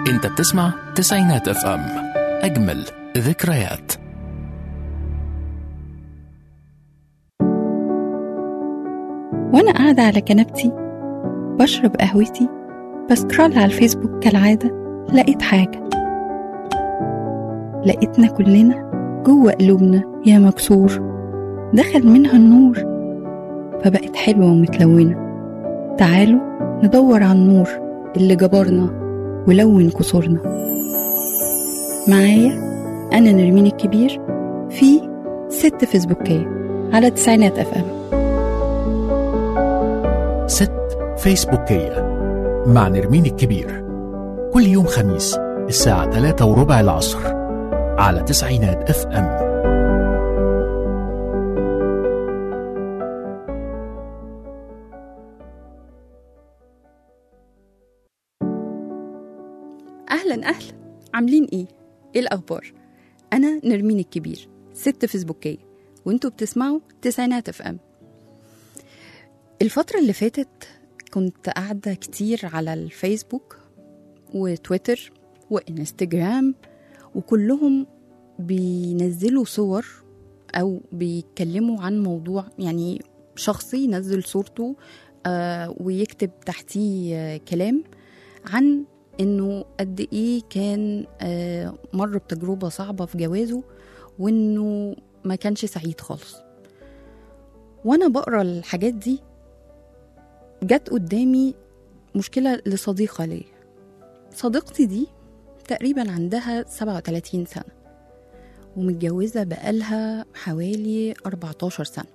انت بتسمع تسعينات اف ام اجمل ذكريات وأنا قاعدة على كنبتي بشرب قهوتي بسكرول على الفيسبوك كالعادة لقيت حاجة لقيتنا كلنا جوه قلوبنا يا مكسور دخل منها النور فبقت حلوة ومتلونة تعالوا ندور على النور اللي جبرنا ولون كسورنا معايا أنا نرمين الكبير في ست فيسبوكية على تسعينات أف أم ست فيسبوكية مع نرمين الكبير كل يوم خميس الساعة 3 وربع العصر على تسعينات اف ام أهلا أهلا عاملين إيه؟ إيه الأخبار؟ أنا نرمين الكبير ست فيسبوكية وانتوا بتسمعوا تسعينات اف ام الفترة اللي فاتت كنت قاعدة كتير على الفيسبوك وتويتر وانستجرام وكلهم بينزلوا صور أو بيتكلموا عن موضوع يعني شخصي ينزل صورته آه ويكتب تحتيه آه كلام عن انه قد ايه كان آه مر بتجربة صعبة في جوازه وانه ما كانش سعيد خالص وانا بقرا الحاجات دي جت قدامي مشكلة لصديقة ليا صديقتي دي تقريبا عندها 37 سنة ومتجوزة بقالها حوالي 14 سنة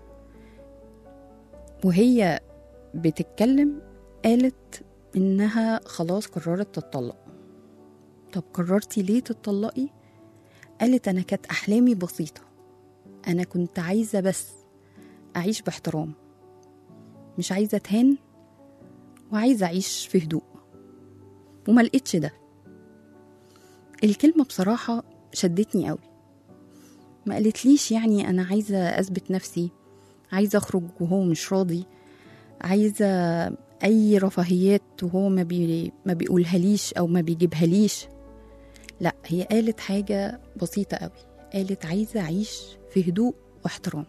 وهي بتتكلم قالت إنها خلاص قررت تتطلق طب قررتي ليه تتطلقي؟ قالت أنا كانت أحلامي بسيطة أنا كنت عايزة بس أعيش باحترام مش عايزة أتهان وعايزة أعيش في هدوء وما لقيتش ده الكلمة بصراحة شدتني قوي ما قالتليش يعني أنا عايزة أثبت نفسي عايزة أخرج وهو مش راضي عايزة أي رفاهيات وهو ما, بي ما بيقولهاليش أو ما بيجيبهاليش لا هي قالت حاجة بسيطة قوي قالت عايزة أعيش في هدوء واحترام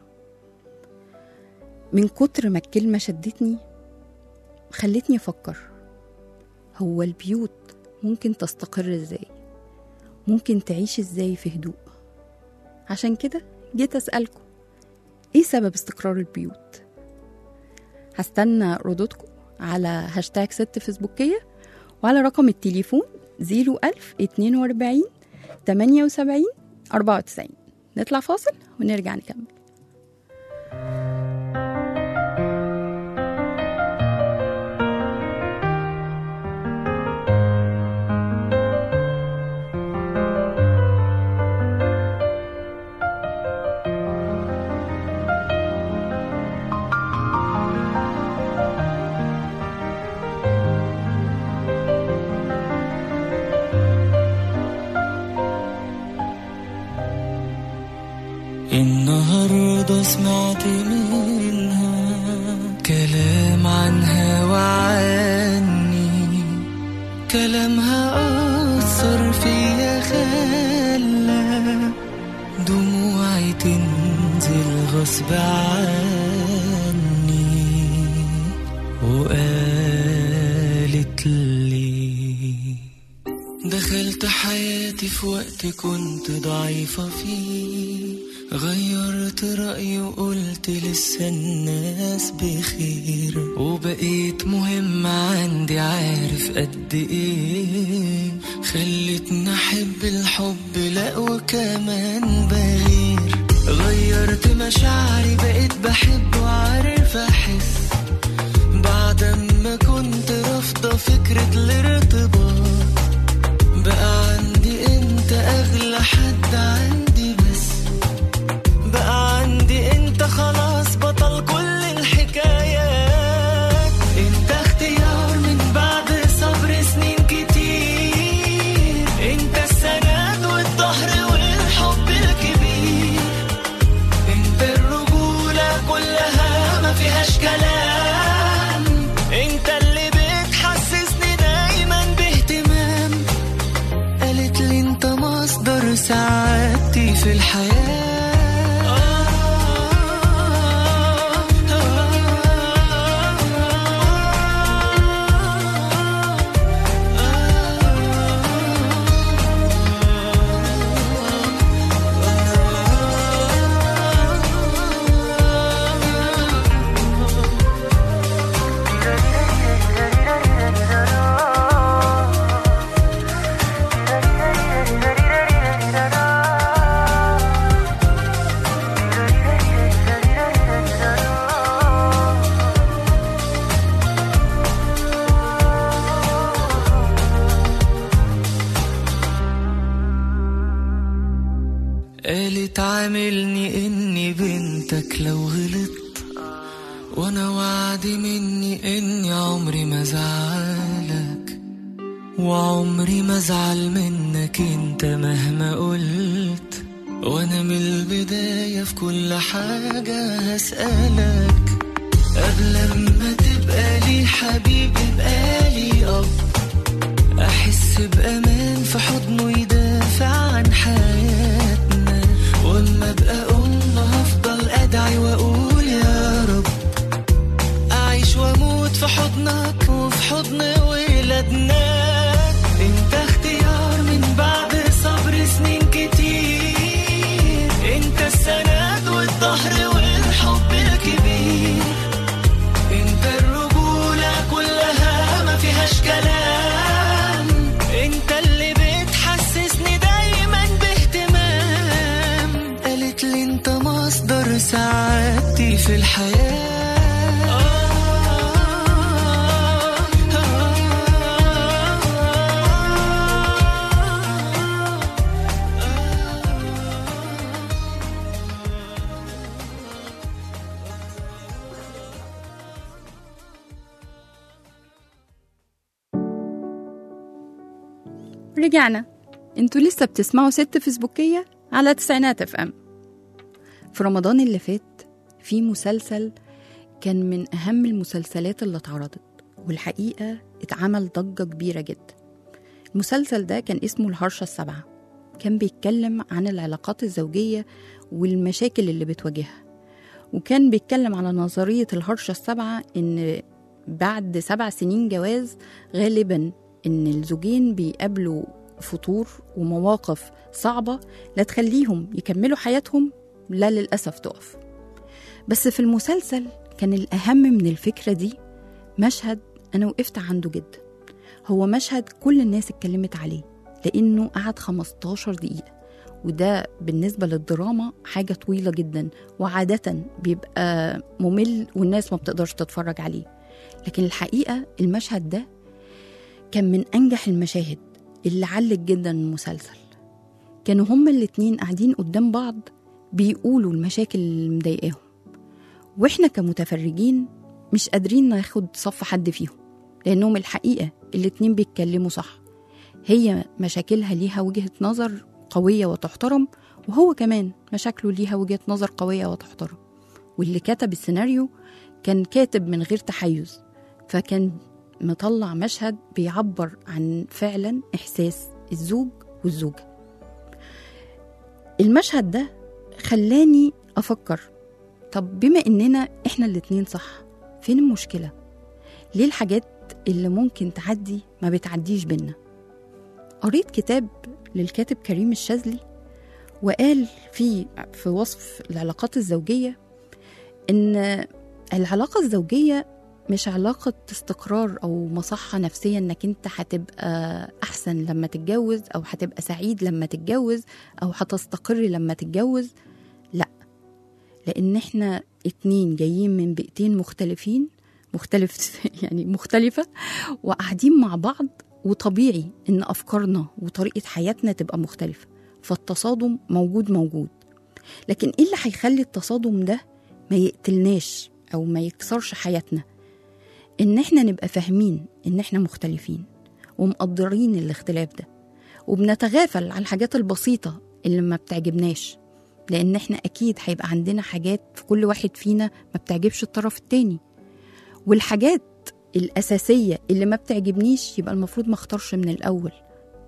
من كتر ما الكلمة شدتني خلتني أفكر هو البيوت ممكن تستقر ازاي ممكن تعيش ازاي في هدوء عشان كده جيت أسألكم ايه سبب استقرار البيوت هستنى ردودكم على هاشتاج ست فيسبوكية وعلى رقم التليفون 01000 42 78 94 نطلع فاصل ونرجع نكمل النهاردة سمعت منها كلام عنها وعني كلامها أثر فيا خلى دموعي تنزل غصب عني وقالت لي دخلت حياتي في وقت كنت ضعيفة فيه غيرت رأيي وقلت لسه الناس بخير وبقيت مهم عندي عارف قد ايه خلتني احب الحب لا وكمان بغير غيرت مشاعري بقيت بحب وعارف احس بعد ما كنت رافضة فكرة الارتباط بقى عندي انت اغلى حد عندي بس بقى عندي انت خلاص بطل كل الحكايات انت اختيار من بعد صبر سنين كتير انت السند والظهر والحب الكبير انت الرجولة كلها ما فيهاش كلام انت اللي بتحسسني دايما سعادتي في الحياة قالت عاملني اني بنتك لو غلطت وانا وعدي مني اني عمري ما زعلك وعمري ما ازعل منك انت مهما قلت وانا من البداية في كل حاجة هسألك قبل ما تبقى لي حبيب يبقى لي اب احس بامان في حضنه يدافع عن حياتنا واما ابقى ام هفضل ادعي واقول يا رب اعيش واموت في حضنك وفي حضن ولادنا انت اختيار من بعد صبر سنين كتير انت السند والظهر والحب الكبير انت الرجولة كلها ما فيهاش كلام انت اللي بتحسسني دايما باهتمام قالت لي انت مصدر سعادتي في الحياة رجعنا انتوا لسه بتسمعوا ست فيسبوكية على تسعينات اف ام في رمضان اللي فات في مسلسل كان من أهم المسلسلات اللي اتعرضت والحقيقة اتعمل ضجة كبيرة جدا المسلسل ده كان اسمه الهرشة السبعة كان بيتكلم عن العلاقات الزوجية والمشاكل اللي بتواجهها وكان بيتكلم على نظرية الهرشة السبعة إن بعد سبع سنين جواز غالبا إن الزوجين بيقابلوا فطور ومواقف صعبة لا تخليهم يكملوا حياتهم لا للأسف تقف بس في المسلسل كان الأهم من الفكرة دي مشهد أنا وقفت عنده جدا هو مشهد كل الناس اتكلمت عليه لأنه قعد 15 دقيقة وده بالنسبة للدراما حاجة طويلة جدا وعادة بيبقى ممل والناس ما بتقدرش تتفرج عليه لكن الحقيقة المشهد ده كان من أنجح المشاهد اللي علق جدا المسلسل كانوا هما الاتنين قاعدين قدام بعض بيقولوا المشاكل اللي مضايقاهم واحنا كمتفرجين مش قادرين ناخد صف حد فيهم لانهم الحقيقه الاتنين بيتكلموا صح هي مشاكلها ليها وجهه نظر قويه وتحترم وهو كمان مشاكله ليها وجهه نظر قويه وتحترم واللي كتب السيناريو كان كاتب من غير تحيز فكان مطلع مشهد بيعبر عن فعلا احساس الزوج والزوجه المشهد ده خلاني افكر طب بما اننا احنا الاتنين صح فين المشكله ليه الحاجات اللي ممكن تعدي ما بتعديش بينا قريت كتاب للكاتب كريم الشاذلي وقال في في وصف العلاقات الزوجيه ان العلاقه الزوجيه مش علاقة استقرار أو مصحة نفسية إنك أنت هتبقى أحسن لما تتجوز أو هتبقى سعيد لما تتجوز أو هتستقر لما تتجوز لأ لأن إحنا اتنين جايين من بيئتين مختلفين مختلف يعني مختلفة وقاعدين مع بعض وطبيعي إن أفكارنا وطريقة حياتنا تبقى مختلفة فالتصادم موجود موجود لكن إيه اللي هيخلي التصادم ده ما يقتلناش أو ما يكسرش حياتنا ان احنا نبقى فاهمين ان احنا مختلفين ومقدرين الاختلاف ده وبنتغافل على الحاجات البسيطة اللي ما بتعجبناش لان احنا اكيد هيبقى عندنا حاجات في كل واحد فينا ما بتعجبش الطرف التاني والحاجات الأساسية اللي ما بتعجبنيش يبقى المفروض ما اختارش من الأول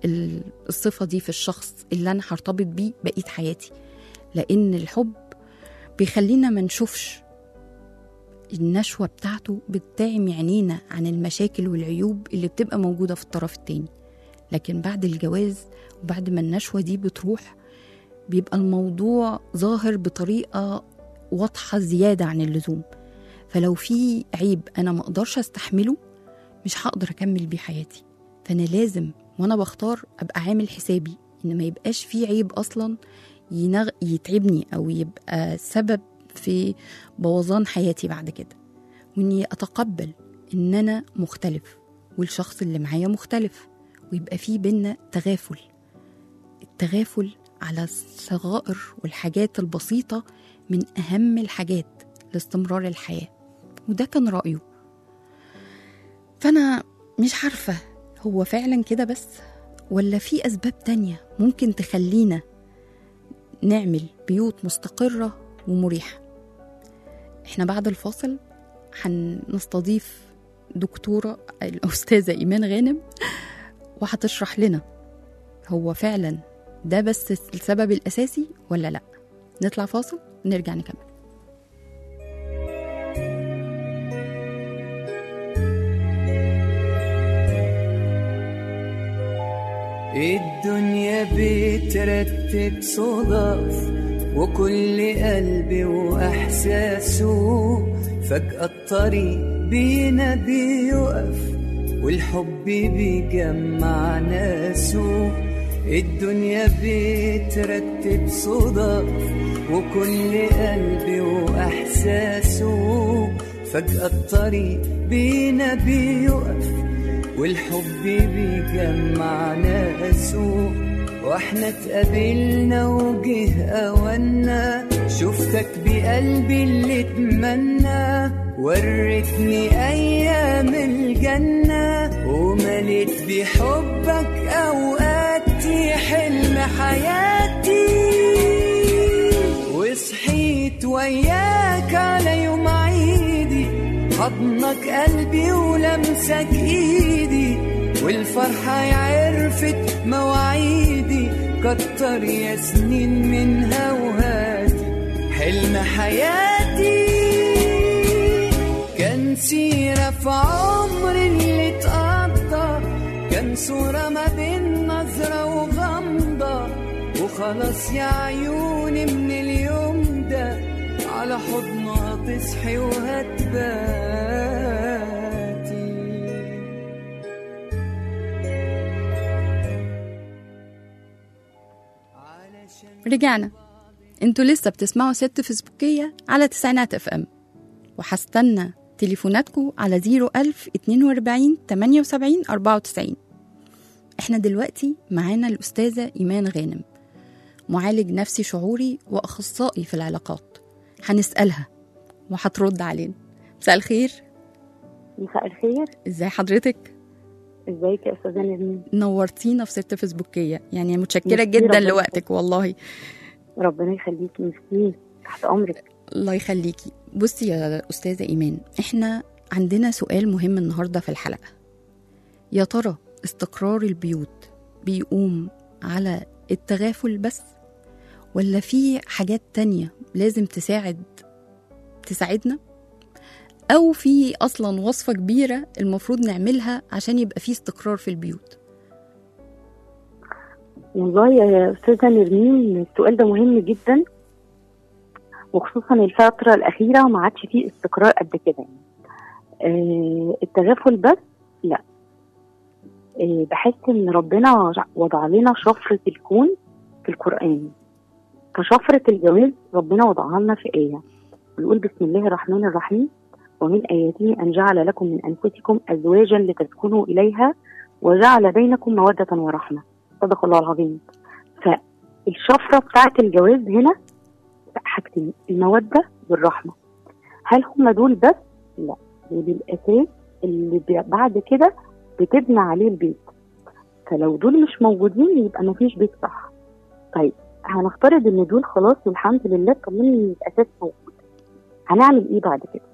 ال- الصفة دي في الشخص اللي أنا هرتبط بيه بقية حياتي لأن الحب بيخلينا ما نشوفش النشوة بتاعته بتعمي عينينا عن المشاكل والعيوب اللي بتبقى موجودة في الطرف التاني لكن بعد الجواز وبعد ما النشوة دي بتروح بيبقى الموضوع ظاهر بطريقة واضحة زيادة عن اللزوم فلو في عيب أنا ما أقدرش أستحمله مش هقدر أكمل بيه حياتي فأنا لازم وأنا بختار أبقى عامل حسابي إن ما يبقاش في عيب أصلا ينغ... يتعبني أو يبقى سبب في بوظان حياتي بعد كده وإني أتقبل إن أنا مختلف والشخص اللي معايا مختلف ويبقى في بينا تغافل التغافل على الصغائر والحاجات البسيطة من أهم الحاجات لاستمرار الحياة وده كان رأيه فأنا مش عارفة هو فعلا كده بس ولا في أسباب تانية ممكن تخلينا نعمل بيوت مستقرة ومريحة احنا بعد الفاصل هنستضيف دكتورة الأستاذة إيمان غانم وهتشرح لنا هو فعلا ده بس السبب الأساسي ولا لأ نطلع فاصل ونرجع نكمل الدنيا بترتب صدف وكل قلب وإحساسه فجأة الطريق بينا بيقف والحب بيجمع ناسه الدنيا بترتب صدف وكل قلب وإحساسه فجأة الطريق بينا بيقف والحب بيجمع ناسه واحنا اتقابلنا وجه اونا شفتك بقلبي اللي اتمنى وريتني ايام الجنة ومليت بحبك اوقاتي حلم حياتي وصحيت وياك على يوم عيدي حضنك قلبي ولمسك ايدي والفرحة عرفت مواعيدي كتر يا سنين من هوهاتي حلم حياتي كان سيرة في عمري اللي اتقضى كان صورة ما بين نظرة وغمضة وخلاص يا عيوني من اليوم ده على حضنها تصحي وهتباتي رجعنا انتوا لسه بتسمعوا ست فيسبوكية على تسعينات اف ام وهستنى تليفوناتكم على 01000 42 78 94 احنا دلوقتي معانا الأستاذة إيمان غانم معالج نفسي شعوري وأخصائي في العلاقات هنسألها وهترد علينا مساء الخير مساء الخير ازاي حضرتك ازيك يا استاذه نرمين نورتينا في ست فيسبوكية يعني متشكرة ميرسي، جدا ربنا لوقتك والله ربنا يخليكي مسكين تحت امرك الله يخليكي بصي يا أستاذة إيمان إحنا عندنا سؤال مهم النهاردة في الحلقة يا ترى استقرار البيوت بيقوم على التغافل بس ولا في حاجات تانية لازم تساعد تساعدنا أو في أصلا وصفة كبيرة المفروض نعملها عشان يبقى في استقرار في البيوت والله يا استاذه نرمين السؤال ده مهم جدا وخصوصا الفتره الاخيره ما عادش فيه استقرار قد كده يعني. آه التغافل بس لا آه بحس ان ربنا وضع لنا شفره الكون في القران فشفره الجواز ربنا وضعها لنا في ايه بيقول بسم الله الرحمن الرحيم ومن آياته أن جعل لكم من أنفسكم أزواجا لتسكنوا إليها وجعل بينكم مودة ورحمة صدق الله العظيم فالشفرة بتاعت الجواز هنا حاجتين المودة والرحمة هل هم دول بس؟ لا دول الأساس اللي بي- بعد كده بتبنى عليه البيت فلو دول مش موجودين يبقى مفيش بيت صح طيب هنفترض ان دول خلاص والحمد لله طالما ان الاساس موجود هنعمل ايه بعد كده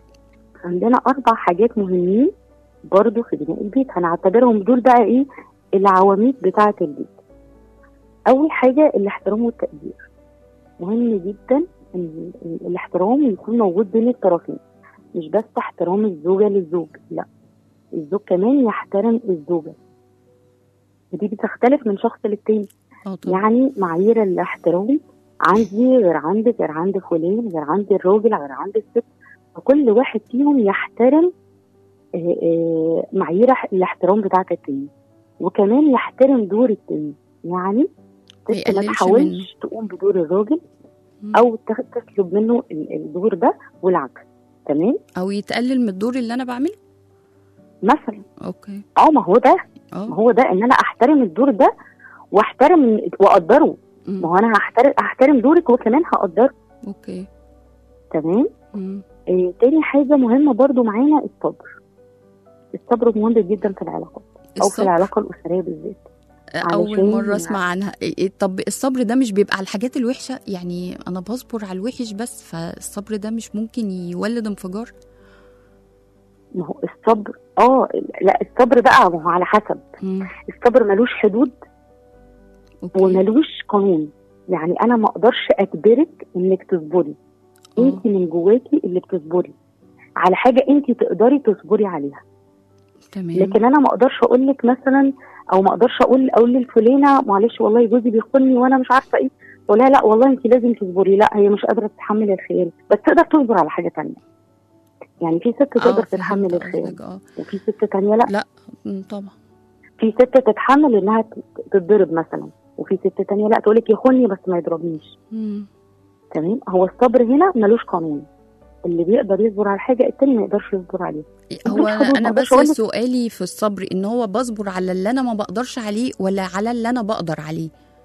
عندنا اربع حاجات مهمين برضو في بناء البيت هنعتبرهم دول بقى ايه العواميد بتاعه البيت اول حاجه الاحترام والتقدير مهم جدا ان ال- الاحترام يكون موجود بين الطرفين مش بس احترام الزوجه للزوج لا الزوج كمان يحترم الزوجه ودي بتختلف من شخص للتاني اه طبعا يعني معايير الاحترام عندي غير عندك غير عند فلان غير عند الراجل غير عند الست فكل واحد فيهم يحترم آه، آه، معايير الاحترام بتاعت التاني وكمان يحترم دور التاني يعني ما الست ما يقللش تحاولش تقوم بدور الراجل مم. او تخ- تسلب منه ال- الدور ده والعكس تمام او يتقلل من الدور اللي انا بعمله مثلا اوكي اه ما هو ده ما اه هو ده ان انا احترم الدور ده واحترم واقدره ما مم. هو انا هحترم احترم دورك وكمان هقدره اوكي تمام مم. آه، تاني حاجة مهمة برضو معانا الصبر الصبر مهم جدا في العلاقات أو في الصبر العلاقة الأسرية بالذات اول علشان- مره اسمع عنها إيه- إيه، طب الصبر ده مش بيبقى على الحاجات الوحشه يعني انا بصبر على الوحش بس فالصبر ده مش ممكن يولد انفجار ما هو الصبر اه لا الصبر بقى ما هو على حسب مم. الصبر ملوش حدود اوكي وملوش قانون يعني أنا ما أقدرش أجبرك إنك تصبري آه. أنت من جواكي اللي بتصبري على حاجة أنت تقدري تصبري عليها تمام لكن انا ما اقدرش اقول لك مثلا او ما اقدرش اقول اقول للفلانه معلش والله جوزي بيخوني وانا مش عارفه ايه اقول لها لا والله انت لازم تصبري لا هي مش قادره تتحمل الخيانه بس تقدر تصبر على حاجه تانية يعني في ست آه، تقدر فهمت تتحمل الخيانه قصدك، اه وفي ست تانية لا مم، طبعا في ست تتحمل انها ت- تتضرب مثلا وفي ست تانية لا تقول لك يخوني بس ما يضربنيش مم. تمام هو الصبر هنا ملوش قانون اللي بيقدر يصبر على حاجه التاني ما يقدرش يصبر عليها هو مفيش انا حدود، انا ما بس أقدرش أقولك- سؤالي في الصبر ان هو بصبر على اللي انا ما بقدرش عليه ولا على اللي انا بقدر عليه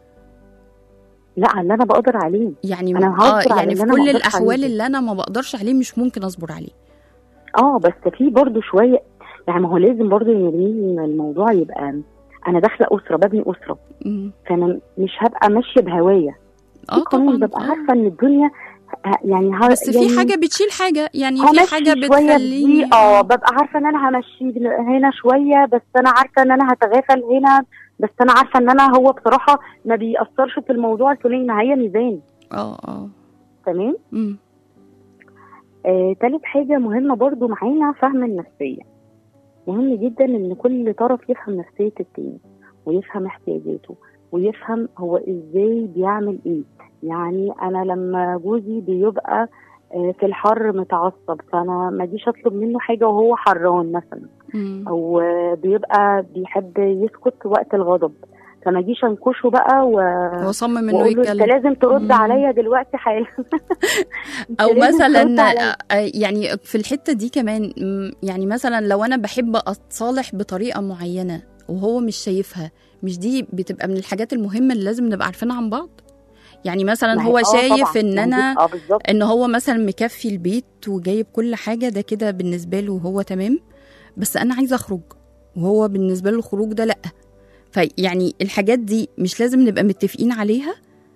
لا على اللي انا بقدر عليه يعني أنا اه هصبر على يعني اللي في أنا ما كل أقدرش الاحوال عليه. اللي انا ما بقدرش عليه مش ممكن اصبر عليه اه بس في برضو شويه يعني ما هو لازم برضو يرمين الموضوع يبقى انا داخله اسره ببني اسره مم. فانا مش هبقى ماشيه بهوايه في اه قانون طبعا ببقى آه. عارفه ان الدنيا ه- يعني ه- بس يعني في حاجه بتشيل حاجه يعني في همشي حاجه شويه بتخليني بدي اه ببقى عارفه ان انا همشي هنا شويه بس انا عارفه ان انا هتغافل هنا بس انا عارفه ان انا هو بصراحه ما بيأثرش في الموضوع الفلاني ما هي ميزان اه اه تمام مم. آه، تالت حاجة مهمة برضو معانا فهم النفسية مهم جدا ان كل طرف يفهم نفسية التاني ويفهم احتياجاته ويفهم هو ازاي بيعمل ايه يعني انا لما جوزي بيبقى آه، في الحر متعصب فانا ما اجيش اطلب منه حاجة وهو حران مثلا مم. او آه، بيبقى بيحب يسكت وقت الغضب فما اجيش انكشه بقى و... هو صمم انه واقول له انت يتكلم لازم ترد مم. عليا دلوقتي حالا أنت او لازم ترد مثلا عليا. آه، يعني في الحته دي كمان مم، يعني مثلا لو انا بحب اتصالح بطريقه معينه وهو مش شايفها مش دي بتبقى من الحاجات المهمه اللي لازم نبقى عارفينها عن بعض يعني مثلا ما هي- هو آه شايف طبعاً. ان ما هي دي- انا اه بالظبط ان هو مثلا مكفي البيت وجايب كل حاجه ده كده بالنسبه له هو تمام بس انا عايزه اخرج وهو بالنسبه له الخروج ده لا فيعني الحاجات دي مش لازم نبقى متفقين عليها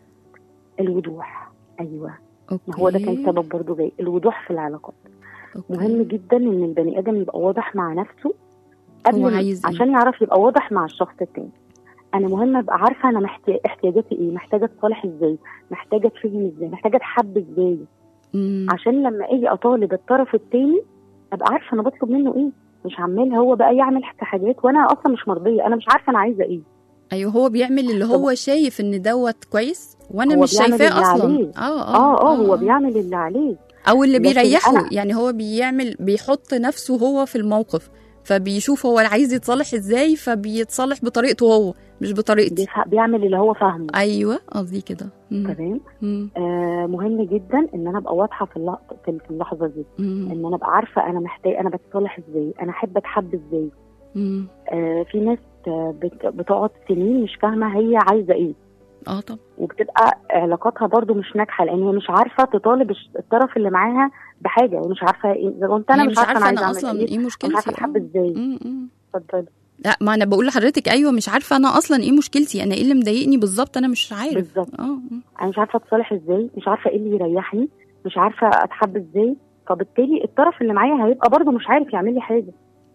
الوضوح ايوه اوكي ما هو ده كان سبب برضو جاي الوضوح في العلاقات أوكي. مهم جدا ان البني ادم يبقى واضح مع نفسه قبل هو ما- عايز إيه؟ عشان يعرف يبقى واضح مع الشخص التاني انا مهم ابقى عارفه انا محتاج احتياجاتي ايه محتاجه اتصالح ازاي محتاجه اتفهم ازاي محتاجه اتحب ازاي مم. عشان لما اجي اطالب الطرف التاني ابقى عارفه انا بطلب منه ايه مش عمال هو بقى يعمل حاجات وانا اصلا مش مرضيه انا مش عارفه انا عايزه ايه ايوه هو بيعمل اللي هو شايف ان دوت كويس وانا هو مش بيعمل شايفاه اللي اصلا عليه. اه اه اه هو بيعمل اللي عليه او اللي لكن بيريحه أنا- يعني هو بيعمل بيحط نفسه هو في الموقف فبيشوف هو عايز يتصالح ازاي فبيتصالح بطريقته هو مش بطريقتي بيفهم- بيعمل اللي هو فاهمه ايوه قصدي كده مم. تمام مم. آه مهم جدا ان انا ابقى واضحه في اللحظه في في اللحظه دي مم. ان انا ابقى عارفه انا محتاج انا بتصالح ازاي انا احب اتحب ازاي مم. آه في ناس آه بت- بتقعد سنين مش فاهمه هي عايزه ايه اه طب وبتبقى علاقاتها برضو مش ناجحه لان هي مش عارفه تطالب الش- الطرف اللي معاها بحاجه ومش عارفه ايه اذا كنت انا هي مش عارفه انا عايزه انا اعمل اصلا ايه ايه مش مشكلتي عارفه اتحب آه. ازاي مم. مم. اتفضلي لا ما انا بقول لحضرتك ايوه مش عارفه انا اصلا ايه مشكلتي انا ايه اللي مضايقني بالظبط انا مش عارف بالظبط اه مم. انا مش عارفه اتصالح ازاي مش عارفه ايه اللي يريحني مش عارفه اتحب ازاي فبالتالي الطرف اللي معايا هيبقى برضو مش عارف يعمل لي حاجه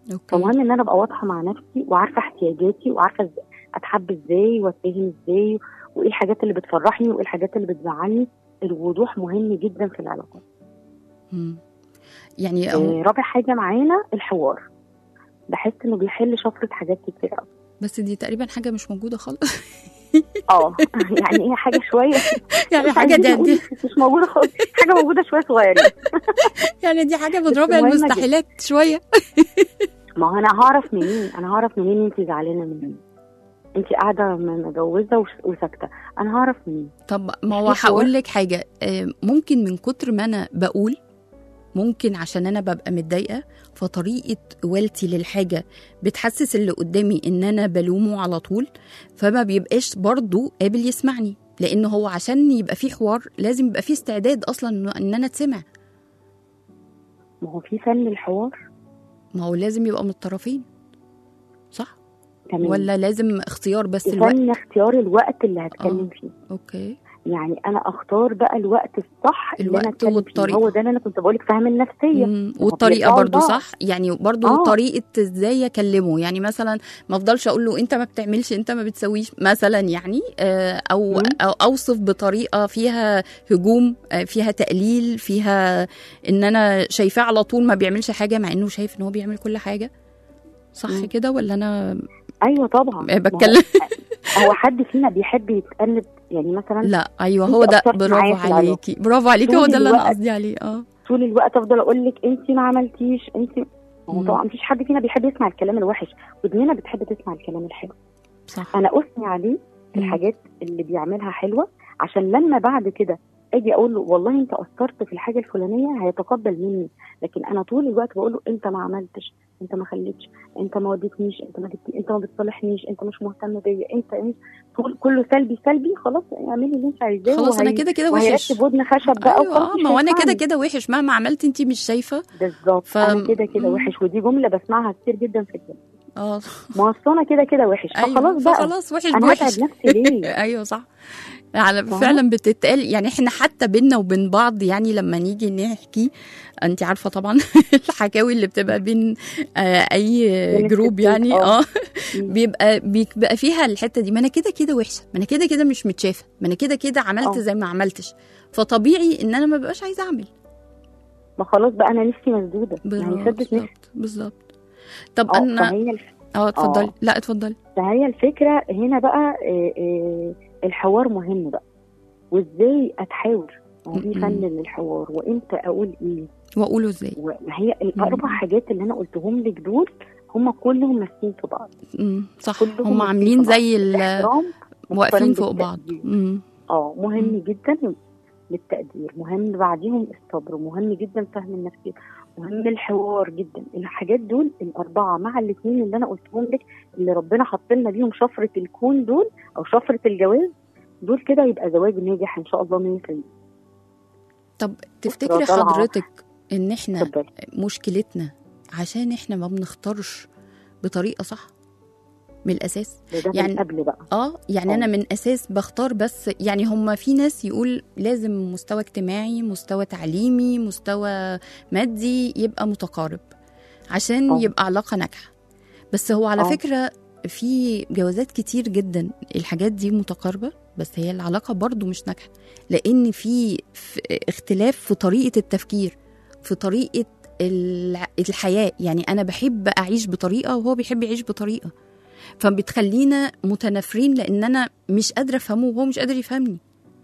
اوكي فمهم ان انا ابقى واضحه مع نفسي وعارفه احتياجاتي وعارفه إز- اتحب ازاي واتفهم ازاي وايه الحاجات اللي بتفرحني وايه الحاجات اللي بتزعلني الوضوح مهم جدا في العلاقات مم. يعني هو آه، رابع حاجه معانا الحوار بحس انه بيحل شفره حاجات كتير قوي بس دي تقريبا حاجه مش موجوده خالص اه يعني هي حاجه شويه يعني مش حاجه عايزين دي, نقول دي مش موجوده خالص حاجه موجوده شويه صغيرين يعني دي حاجه من بس ربع مهمة المستحيلات شويه ما هو انا هعرف منين انا هعرف منين انت زعلانه مني انت قاعده م- متجوزه وش- وساكته انا هعرف منين طب ما هو في حوار. هقول لك حاجه آه، ممكن من كتر ما انا بقول ممكن عشان انا ببقى متضايقه فطريقه والتي للحاجه بتحسس اللي قدامي ان انا بلومه على طول فما بيبقاش برضه قابل يسمعني لان هو عشان يبقى في حوار لازم يبقى في استعداد اصلا إنه- ان انا اتسمع ما هو في فن الحوار ما هو لازم يبقى من الطرفين صح تمام ولا لازم اختيار بس الوقت فن اختيار الوقت اللي هتكلم آه. فيه اوكي يعني انا اختار بقى الوقت الصح اللي انا الوقت اتكلم فيه والطريقة. هو ده اللي انا كنت بقولك فاهم النفسيه مم، هو والطريقه بيرجعوا برضو لبعض. صح يعني برضو آه. طريقه ازاي اكلمه يعني مثلا ما افضلش اقول له انت ما بتعملش انت ما بتسويش مثلا يعني آه، او مم. او اوصف بطريقه فيها هجوم آه، فيها تقليل فيها ان انا شايفاه على طول ما بيعملش حاجه مع انه شايف ان هو بيعمل كل حاجه صح مم. كده ولا انا ايوه طبعا ما هو- بتكلم هو حد فينا بيحب يتقلب يعني مثلا لا ايوه أنت هو ده أثرت معايا برافو في العلاقة. عليكي برافو عليكي طول هو ده اللي انا الوقت. قصدي عليه اه طول الوقت افضل اقول لك انت ما عملتيش انت ما هو مم. طبعا مفيش حد فينا بيحب يسمع الكلام الوحش ودنينا بتحب تسمع الكلام الحلو صح انا اثني عليه في مم. الحاجات اللي بيعملها حلوه عشان لما بعد كده اجي اقول له والله انت قصرت في الحاجه الفلانيه هيتقبل مني لكن انا طول الوقت بقول له انت ما عملتش انت ما خليتش انت ما وديتنيش انت ما جبتني انت ما بتصالحنيش انت مش مهتم بيا انت انت طول كله سلبي سلبي خلاص اعملي اللي انت عايزاه خلاص انا وهي- كده كده وحش وهيركب ودن خشب بقى ايوه وخلاص اه مش ما هو انا كده هينفعني. كده وحش مهما عملت انت مش شايفه بالظبط ف- انا كده كده مم. وحش ودي جمله بسمعها كتير جدا في الجامعه اه ما أصل انا كده كده وحش ايوه فخلاص بقى فخلاص وحش انا بوحش هتعب نفسي ليه ايوه صح على فاهمة؟ فعلا بتتقال يعني احنا حتى بينا وبين بعض يعني لما نيجي نحكي انت عارفه طبعا الحكاوي اللي بتبقى بين آه، اي بين جروب الستات، يعني آه. اه مم. بيبقى بيبقى فيها الحته دي ما انا كده كده وحشه ما انا كده كده مش متشافه ما انا كده كده عملت آه. زي ما عملتش فطبيعي ان انا ما بقاش عايزه اعمل ما خلاص بقى انا نفسي مسدوده يعني سدت نفسي بالظبط بالظبط طب اه انا فهي الف... اه اتفضلي آه. لا اتفضلي فهي الفكره هنا بقى آه، آه، الحوار مهم بقى وازاي اتحاور ما هو في م-م. فن للحوار وامتى اقول ايه واقوله ازاي وما هي الاربع م-م. حاجات اللي انا قلتهم لك دول هم كلهم ماسكين في بعض مم، صح كلهم هم ماسكين عاملين في بعض. زي ال- الاحترام واقفين مقترن فوق بعض بالتقدير. مم. اه مهم مم. جدا للتقدير مهم بعديهم الصبر مهم جدا فهم النفسية مهم الحوار جدا الحاجات دول الأربعة مع الاثنين اللي أنا قلتهم لك اللي ربنا حط لنا بيهم شفرة الكون دول أو شفرة الجواز دول كده يبقى زواج ناجح إن شاء الله 100% طب تفتكري طالعة. حضرتك ان احنا اتفضلي مشكلتنا عشان احنا ما بنختارش بطريقه صح من الاساس ده, ده يعني- من قبل بقى اه يعني آه. انا من اساس بختار بس يعني هم في ناس يقول لازم مستوى اجتماعي مستوى تعليمي مستوى مادي يبقى متقارب عشان آه. يبقى علاقه ناجحه بس هو على آه. فكره في جوازات كتير جدا الحاجات دي متقاربه بس هي العلاقه برضو مش ناجحه لان في في اختلاف في طريقه التفكير في طريقه الع- الحياه يعني انا بحب اعيش بطريقه وهو بيحب يعيش بطريقه فبتخلينا متنافرين لان انا مش قادره افهمه وهو مش قادر يفهمني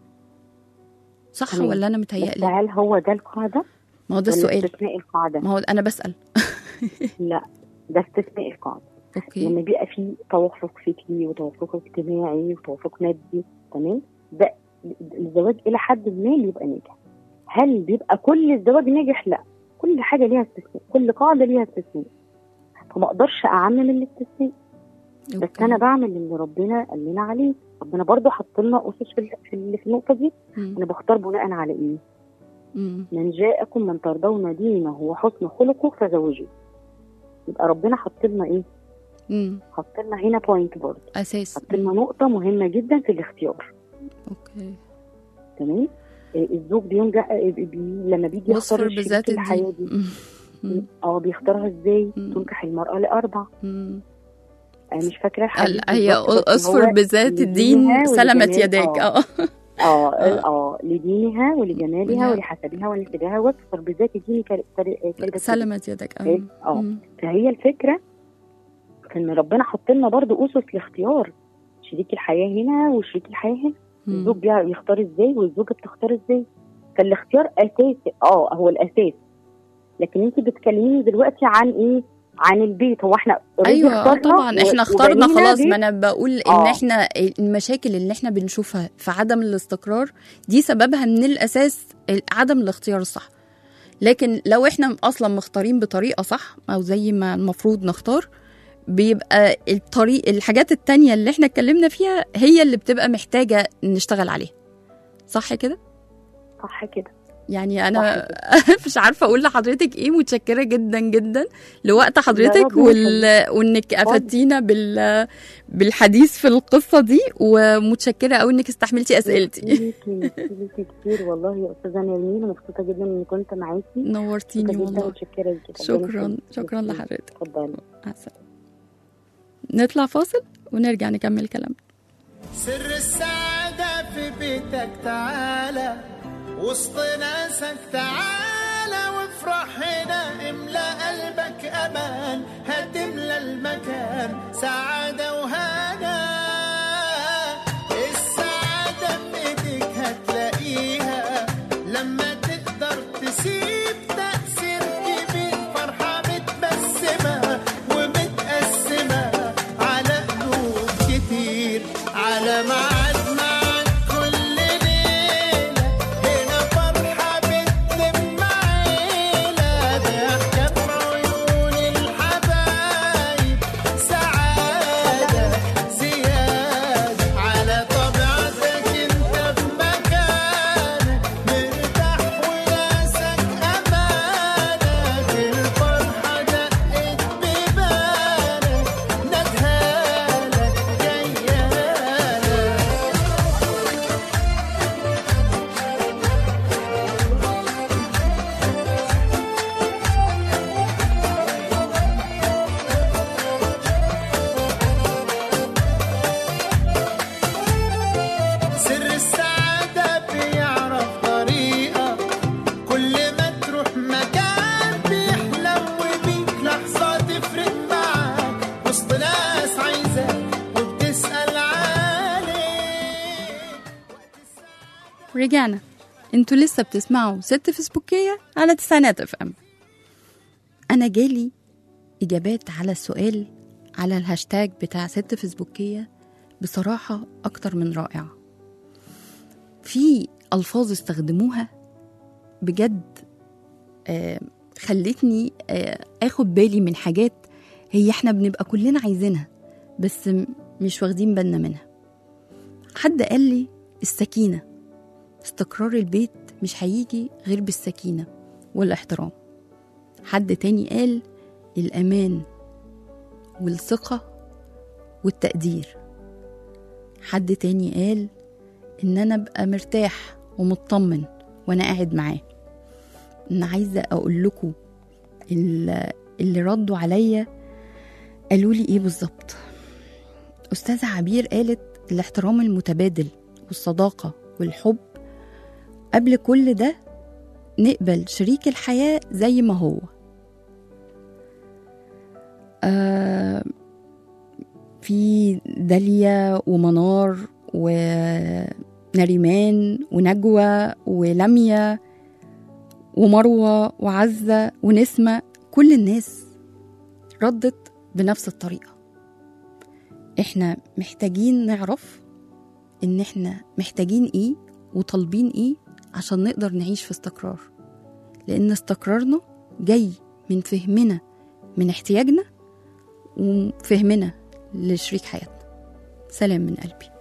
صح تمام. ولا انا بس متهيألي هل هو ده القاعدة ما هو ده ولا السؤال استثناء القاعدة ما هو انا بسأل لا ده استثناء القاعدة اوكي لما بيبقى فيه توافق فكري وتوافق اجتماعي وتوافق مادي تمام ده الزواج الى حد ما بيبقى ناجح هل بيبقى كل الزواج ناجح لا كل حاجه ليها استثناء كل قاعده ليها استثناء فما اقدرش اعمم الاستثناء بس أوكي. انا بعمل اللي ربنا قال لنا عليه ربنا برضو حط لنا اسس في ال- في ال- في النقطه دي مم. انا بختار بناء على ايه مم. من جاءكم من ترضون دينه وحسن خلقه فزوجوه يبقى ربنا حط لنا ايه مم. حط لنا هنا بوينت برضه اساس حط لنا نقطة مهمة جدا في الاختيار اوكي تمام آه، الزوج بينجح آه، بي لما بيجي وصف يختار بالذات شريك الحياة دي دي مم. مم. اه بيختارها ازاي مم. تنكح المرأة لأربع مم. أنا مش فاكرة الحديث ال- هي بالظبط، بس اصفر هو بذات الدين لدينها سلمت ولجمال- يداك اه اه اه آه. اه لدينها ولجمالها ولها- ولحسبها ولنسبها واصفر بذات الدين كال- كال- كلبة سلمت يدك اه إيه؟ اه مم. فهي الفكرة ان ربنا حط لنا برضو اسس لاختيار شريك الحياة هنا وشريك الحياة هنا مم. الزوج بيعرف يختار ازاي والزوجة بتختار ازاي فالاختيار اساسي اه هو الاساس لكن انت بتكلميني دلوقتي عن ايه عن البيت هو احنا already ايوه آه اخترنا طبعا و- احنا اخترنا وبنينا خلاص بيت. ما انا بقول ان آه. احنا المشاكل اللي احنا بنشوفها في عدم الاستقرار دي سببها من الاساس عدم الاختيار الصح لكن لو احنا اصلا مختارين بطريقه صح او زي ما المفروض نختار بيبقى الطريق الحاجات التانية اللي احنا اتكلمنا فيها هي اللي بتبقى محتاجة نشتغل عليها صح كده؟ صح كده يعني انا مش عارفه اقول لحضرتك ايه متشكره جدا جدا لوقت حضرتك ربنا وال... وانك افدتينا بال... بالحديث في القصه دي ومتشكره قوي انك استحملتي اسئلتي ليكي ليكي كتير والله يا استاذه نرمين ومبسوطه جدا اني كنت معاكي نورتيني مبسوطة جدا والله ومتشكره ليكي شكرا شكرا لحضرتك اتفضلي مع السلامة. نطلع فاصل ونرجع نكمل كلامنا سر السعادة في بيتك تعالى وسط ناسك تعالى وافرح هنا املى قلبك امان هتملى المكان سعادة وهنا السعادة في ايديك هتلاقيها لما تقدر تسيب تأثير كبير فرحة متبسمة ومتقسمة على قلوب كتير على ميعاد معاك كل ليلة هنا فرحة بتلم عيلة ضحكة في عيون الحبايب سعادة زيادة على طبيعتك انت في مكانك مرتاح وناسك أمانك الفرحة دقت ببالك ندهالك جيالك سر السعادة بيعرف طريقة كل ما تروح مكان بيحلم وبيك لحظة تفرق معاك وسط ناس عايزاك وبتسأل عليك رجعنا انتوا لسه بتسمعوا ست فيسبوكية على تسعينات اف ام انا جالي اجابات على السؤال على الهاشتاج بتاع ست فيسبوكية بصراحة اكتر من رائعة في الفاظ استخدموها بجد آه خلتني آه اخد بالي من حاجات هي احنا بنبقى كلنا عايزينها بس م- مش واخدين بالنا منها حد قال لي السكينه استقرار البيت مش هيجي غير بالسكينة والاحترام حد تاني قال الأمان والثقة والتقدير حد تاني قال إن أنا أبقى مرتاح ومطمن وأنا قاعد معاه أنا عايزة أقول لكم ال- اللي ردوا عليا قالوا لي إيه بالظبط أستاذة عبير قالت الاحترام المتبادل والصداقة والحب قبل كل ده نقبل شريك الحياة زي ما هو آه في داليا ومنار ونريمان ونجوى ولميا ومروة وعزة ونسمة كل الناس ردت بنفس الطريقة احنا محتاجين نعرف ان احنا محتاجين ايه وطالبين ايه عشان نقدر نعيش في استقرار لان استقرارنا جاي من فهمنا من احتياجنا وفهمنا لشريك حياتنا سلام من قلبي